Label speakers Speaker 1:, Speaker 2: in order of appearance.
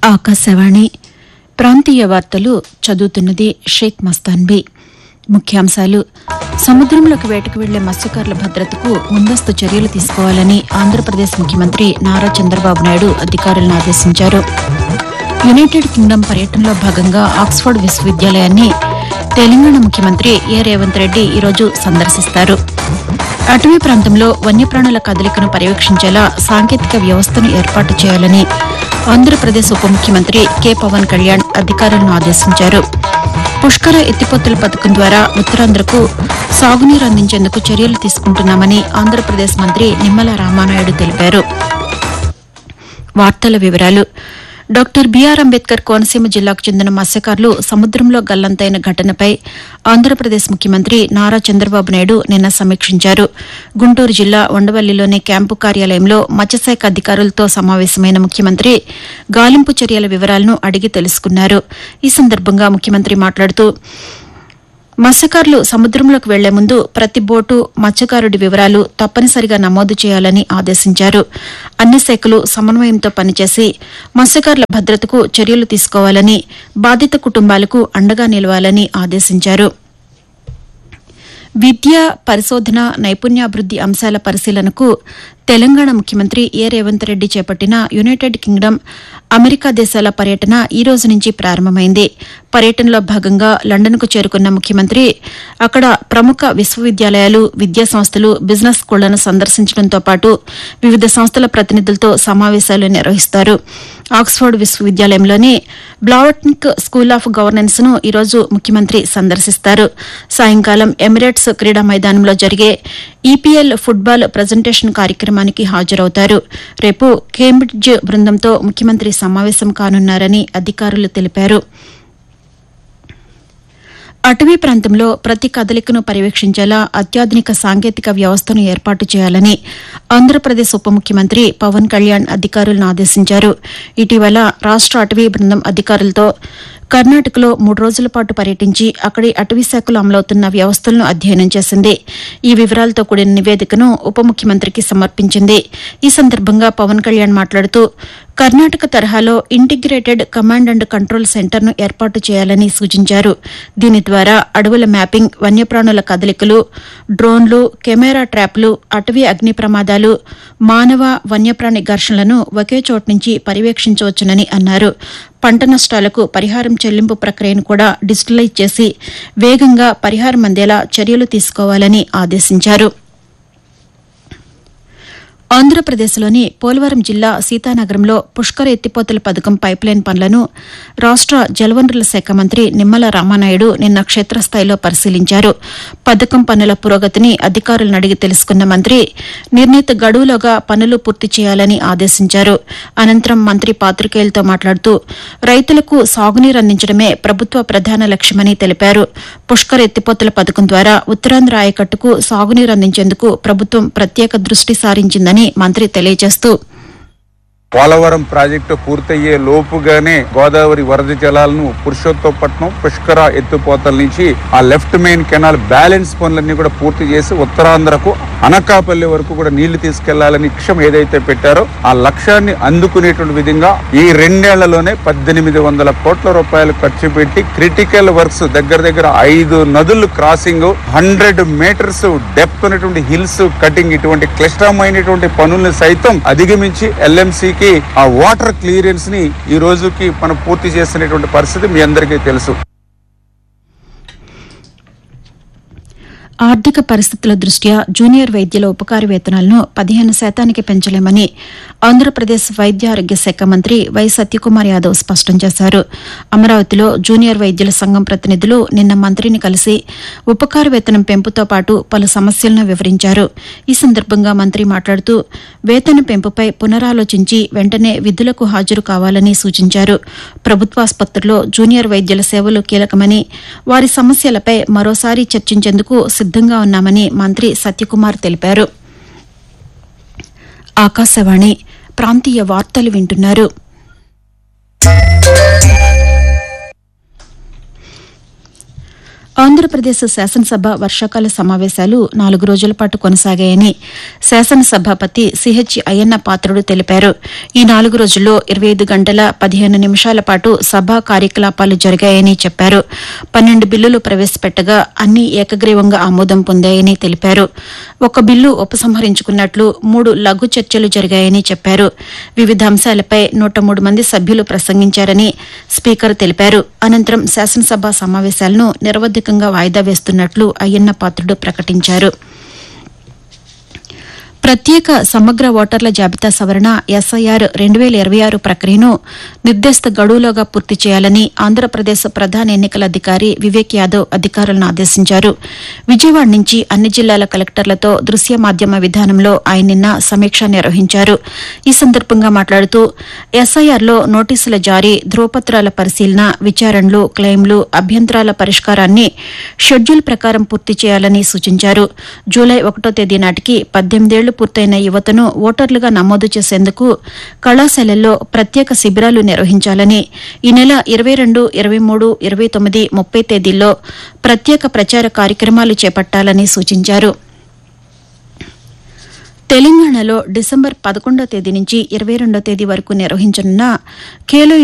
Speaker 1: ఆకాశవాణి ప్రాంతీయ వార్తలు చదువుతున్నది షేక్ మస్తాన్బీ ముఖ్యాంశాలు సముద్రంలోకి వేటకు వెళ్లే మత్స్యకారుల భద్రతకు ముందస్తు చర్యలు తీసుకోవాలని ఆంధ్రప్రదేశ్ ముఖ్యమంత్రి నారా చంద్రబాబు నాయుడు అధికారులను ఆదేశించారు యునైటెడ్ కింగ్డమ్ పర్యటనలో భాగంగా ఆక్స్ఫర్డ్ విశ్వవిద్యాలయాన్ని తెలంగాణ ముఖ్యమంత్రి ఏ రేవంత్ రెడ్డి ఈరోజు సందర్శిస్తారు అటవీ ప్రాంతంలో వన్యప్రాణుల కదలికను పర్యవేక్షించేలా సాంకేతిక వ్యవస్థను ఏర్పాటు చేయాలని ఆంధ్రప్రదేశ్ ఉప ముఖ్యమంత్రి కె పవన్ కళ్యాణ్ అధికారులను ఆదేశించారు పుష్కర ఎత్తిపోతల పథకం ద్వారా ఉత్తరాంధ్రకు సాగునీరు అందించేందుకు చర్యలు తీసుకుంటున్నామని ఆంధ్రప్రదేశ్ మంత్రి నిమ్మల రామానాయుడు తెలిపారు వార్తల వివరాలు డాక్టర్ బీఆర్ అంబేద్కర్ కోనసీమ జిల్లాకు చెందిన మత్స్యకారులు సముద్రంలో గల్లంతైన ఘటనపై ఆంధ్రప్రదేశ్ ముఖ్యమంత్రి నారా చంద్రబాబు నాయుడు నిన్న సమీక్షించారు గుంటూరు జిల్లా ఉండవల్లిలోని క్యాంపు కార్యాలయంలో మత్స్యశాఖ అధికారులతో సమావేశమైన ముఖ్యమంత్రి గాలింపు చర్యల వివరాలను అడిగి తెలుసుకున్నారు ఈ సందర్భంగా ముఖ్యమంత్రి మాట్లాడుతూ మత్స్యకారులు సముద్రంలోకి వెళ్లే ముందు ప్రతి బోటు మత్స్యకారుడి వివరాలు తప్పనిసరిగా నమోదు చేయాలని ఆదేశించారు అన్ని శాఖలు సమన్వయంతో పనిచేసి మత్స్యకారుల భద్రతకు చర్యలు తీసుకోవాలని బాధిత కుటుంబాలకు అండగా నిలవాలని ఆదేశించారు విద్య పరిశోధన నైపుణ్యాభివృద్ది అంశాల పరిశీలనకు తెలంగాణ ముఖ్యమంత్రి ఏ రేవంత్ రెడ్డి చేపట్టిన యునైటెడ్ కింగ్డమ్ అమెరికా దేశాల పర్యటన ఈ రోజు నుంచి ప్రారంభమైంది పర్యటనలో భాగంగా లండన్కు చేరుకున్న ముఖ్యమంత్రి అక్కడ ప్రముఖ విశ్వవిద్యాలయాలు విద్యా సంస్థలు బిజినెస్ స్కూళ్లను సందర్శించడంతో పాటు వివిధ సంస్థల ప్రతినిధులతో సమావేశాలు నిర్వహిస్తారు ఆక్స్ఫర్డ్ విశ్వవిద్యాలయంలోని బ్లావట్నిక్ స్కూల్ ఆఫ్ గవర్నెన్స్ ను ఈరోజు ముఖ్యమంత్రి సందర్శిస్తారు సాయంకాలం ఎమిరేట్స్ క్రీడా మైదానంలో జరిగే ఈపీఎల్ ఫుట్బాల్ ప్రజెంటేషన్ కార్యక్రమానికి హాజరవుతారు రేపు కేంబ్రిడ్జ్ బృందంతో ముఖ్యమంత్రి సమావేశం కానున్నారని అధికారులు తెలిపారు అటవీ ప్రాంతంలో ప్రతి కదలికను పర్యవేక్షించేలా అత్యాధునిక సాంకేతిక వ్యవస్థను ఏర్పాటు చేయాలని ఆంధ్రప్రదేశ్ ఉప ముఖ్యమంత్రి పవన్ కళ్యాణ్ అధికారులను ఆదేశించారు ఇటీవల రాష్ట అటవీ బృందం అధికారులతో కర్ణాటకలో మూడు రోజుల పాటు పర్యటించి అక్కడి అటవీ శాఖలో అమలవుతున్న వ్యవస్థలను అధ్యయనం చేసింది ఈ వివరాలతో కూడిన నివేదికను ఉప ముఖ్యమంత్రికి సమర్పించింది ఈ సందర్భంగా పవన్ కళ్యాణ్ మాట్లాడుతూ కర్ణాటక తరహాలో ఇంటిగ్రేటెడ్ కమాండ్ అండ్ కంట్రోల్ సెంటర్ను ఏర్పాటు చేయాలని సూచించారు దీని ద్వారా అడవుల మ్యాపింగ్ వన్యప్రాణుల కదలికలు డ్రోన్లు కెమెరా ట్రాప్లు అటవీ అగ్ని ప్రమాదాలు మానవ వన్యప్రాణి ఘర్షణలను ఒకే చోటు నుంచి పర్యవేక్షించవచ్చునని అన్నారు పంట నష్టాలకు పరిహారం చెల్లింపు ప్రక్రియను కూడా డిజిటలైజ్ చేసి వేగంగా పరిహారం అందేలా చర్యలు తీసుకోవాలని ఆదేశించారు ఆంధ్రప్రదేశ్లోని పోలవరం జిల్లా సీతానగరంలో పుష్కర ఎత్తిపోతల పథకం పైప్లైన్ పనులను రాష్ట జలవనరుల శాఖ మంత్రి నిమ్మల రామానాయుడు నిన్న క్షేత్రస్థాయిలో పరిశీలించారు పథకం పనుల పురోగతిని అధికారులను అడిగి తెలుసుకున్న మంత్రి నిర్ణీత గడువులోగా పనులు పూర్తి చేయాలని ఆదేశించారు అనంతరం మంత్రి పాతికేయులతో మాట్లాడుతూ రైతులకు సాగునీరు అందించడమే ప్రభుత్వ ప్రధాన లక్ష్యమని తెలిపారు పుష్కర ఎత్తిపోతల పథకం ద్వారా ఉత్తరాంధ్ర ఆయకట్టుకు సాగునీరు అందించేందుకు ప్రభుత్వం ప్రత్యేక దృష్టి సారించిందని మంత్రి తెలియజేస్తూ
Speaker 2: పోలవరం ప్రాజెక్టు పూర్తయ్యే లోపుగానే గోదావరి వరద జలాలను పురుషోత్తపట్నం పుష్కర ఎత్తుపోతల నుంచి ఆ లెఫ్ట్ మెయిన్ కెనాల్ బ్యాలెన్స్ పనులన్నీ కూడా పూర్తి చేసి ఉత్తరాంధ్రకు అనకాపల్లి వరకు కూడా నీళ్లు తీసుకెళ్లాలని లక్ష్యం ఏదైతే పెట్టారో ఆ లక్ష్యాన్ని అందుకునేటువంటి విధంగా ఈ రెండేళ్లలోనే పద్దెనిమిది వందల కోట్ల రూపాయలు ఖర్చు పెట్టి క్రిటికల్ వర్క్స్ దగ్గర దగ్గర ఐదు నదులు క్రాసింగ్ హండ్రెడ్ మీటర్స్ డెప్త్ ఉన్నటువంటి హిల్స్ కటింగ్ ఇటువంటి క్లిష్టమైనటువంటి పనుల్ని సైతం అధిగమించి ఎల్ఎంసీకి ఆ వాటర్ క్లియరెన్స్ ని ఈ రోజుకి మనం పూర్తి చేసినటువంటి పరిస్థితి మీ అందరికీ తెలుసు
Speaker 1: ఆర్థిక పరిస్థితుల దృష్ట్యా జూనియర్ వైద్యుల ఉపకార వేతనాలను పదిహేను శాతానికి పెంచలేమని ఆంధ్రప్రదేశ్ వైద్య ఆరోగ్య శాఖ మంత్రి వై సత్యకుమార్ యాదవ్ స్పష్టం చేశారు అమరావతిలో జూనియర్ వైద్యుల సంఘం ప్రతినిధులు నిన్న మంత్రిని కలిసి ఉపకార వేతనం పెంపుతో పాటు పలు సమస్యలను వివరించారు ఈ సందర్భంగా మంత్రి మాట్లాడుతూ వేతన పెంపుపై పునరాలోచించి వెంటనే విధులకు హాజరు కావాలని సూచించారు ప్రభుత్వాసుపత్రుల్లో జూనియర్ వైద్యుల సేవలు కీలకమని వారి సమస్యలపై మరోసారి చర్చించేందుకు సిద్దంగా ఉన్నామని మంత్రి సత్యకుమార్ తెలిపారు ఆకాశవాణి ప్రాంతీయ వార్తలు వింటున్నారు ఆంధ్రప్రదేశ్ శాసనసభ వర్షాకాల సమావేశాలు నాలుగు రోజుల పాటు కొనసాగాయని శాసనసభాపతి సిహెచ్ అయ్యన్న పాత్రుడు తెలిపారు ఈ నాలుగు రోజుల్లో ఇరవై ఐదు గంటల పదిహేను నిమిషాల పాటు సభా కార్యకలాపాలు జరిగాయని చెప్పారు పన్నెండు బిల్లులు ప్రవేశపెట్టగా అన్ని ఏకగ్రీవంగా ఆమోదం పొందాయని తెలిపారు ఒక బిల్లు ఉపసంహరించుకున్నట్లు మూడు లఘు చర్చలు జరిగాయని చెప్పారు వివిధ అంశాలపై నూట మూడు మంది సభ్యులు ప్రసంగించారని స్పీకర్ తెలిపారు అనంతరం శాసనసభ సమావేశాలను నిరవధికంగా వాయిదా వేస్తున్నట్లు అయ్యన్న పాత్రుడు ప్రకటించారు ప్రత్యేక సమగ్ర ఓటర్ల జాబితా సవరణ ఎస్ఐఆర్ రెండు వేల ఇరవై ఆరు ప్రక్రియను నిర్దిష్ట గడువులోగా పూర్తి చేయాలని ఆంధ్రప్రదేశ్ ప్రధాన ఎన్నికల అధికారి వివేక్ యాదవ్ అధికారులను ఆదేశించారు విజయవాడ నుంచి అన్ని జిల్లాల కలెక్టర్లతో దృశ్య మాధ్యమ విధానంలో ఆయన నిన్న సమీక్ష నిర్వహించారు ఈ సందర్భంగా మాట్లాడుతూ ఎస్ఐఆర్లో నోటీసుల జారీ ధ్రువపత్రాల పరిశీలన విచారణలు క్లెయిమ్లు అభ్యంతరాల పరిష్కారాన్ని షెడ్యూల్ ప్రకారం పూర్తి చేయాలని సూచించారు జూలై ఒకటో తేదీ నాటికి పద్దెనిమిదేళ్లు పూర్తయిన యువతను ఓటర్లుగా నమోదు చేసేందుకు కళాశాలల్లో ప్రత్యేక శిబిరాలు నిర్వహించాలని ఈ నెల ఇరవై రెండు ఇరవై మూడు ఇరవై తొమ్మిది ముప్పై తేదీల్లో ప్రత్యేక ప్రచార కార్యక్రమాలు చేపట్టాలని సూచించారు తెలంగాణలో డిసెంబర్ పదకొండో తేదీ నుంచి ఇరవై రెండో తేదీ వరకు నిర్వహించనున్న ఖేలో